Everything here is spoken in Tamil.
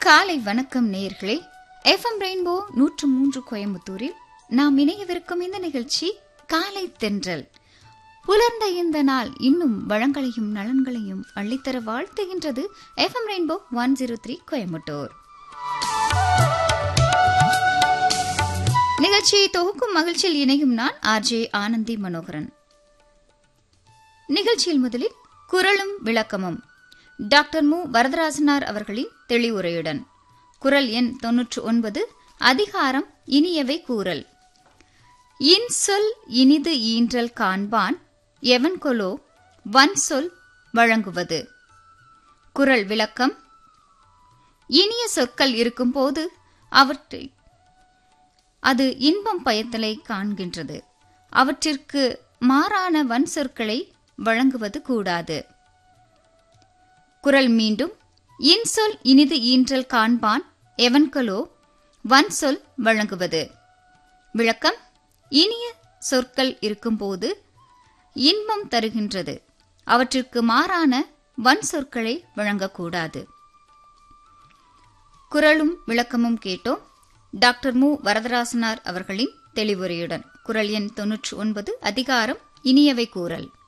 காலை வணக்கம் நேயர்களே எஃப்எம் ரெயின்போ நூற்று மூன்று கோயம்புத்தூரில் நாம் இணையவிருக்கும் இந்த நிகழ்ச்சி காலை தென்றல் புலர்ந்த இந்த நாள் இன்னும் வளங்களையும் நலன்களையும் அள்ளித்தர வாழ்த்துகின்றது FM rainbow one zero three Coimbatore நிகழ்ச்சியை தொகுக்கும் மகிழ்ச்சியில் இணையும் நான் ஆர்ஜே ஆனந்தி மனோகரன் நிகழ்ச்சியில் முதலில் குரலும் விளக்கமும் டாக்டர் மு வரதராசனார் அவர்களின் தெளிவுரையுடன் குரல் எண் தொன்னூற்று ஒன்பது அதிகாரம் இனியவை கூறல் இன்சொல் இனிது ஈன்றல் காண்பான் எவன் கொலோ வன் சொல் வழங்குவது குரல் விளக்கம் இனிய சொற்கள் இருக்கும்போது அவற்றை அது இன்பம் பயத்தலை காண்கின்றது அவற்றிற்கு மாறான வன் சொற்களை வழங்குவது கூடாது குரல் மீண்டும் இன்சொல் இனிது ஈன்றல் காண்பான் எவன்களோ வன் சொல் வழங்குவது விளக்கம் இனிய சொற்கள் இருக்கும்போது இன்பம் தருகின்றது அவற்றிற்கு மாறான வன் சொற்களை வழங்கக்கூடாது குரலும் விளக்கமும் கேட்டோம் டாக்டர் மு வரதராசனார் அவர்களின் தெளிவுரையுடன் குரல் எண் தொன்னூற்று ஒன்பது அதிகாரம் இனியவை கூறல்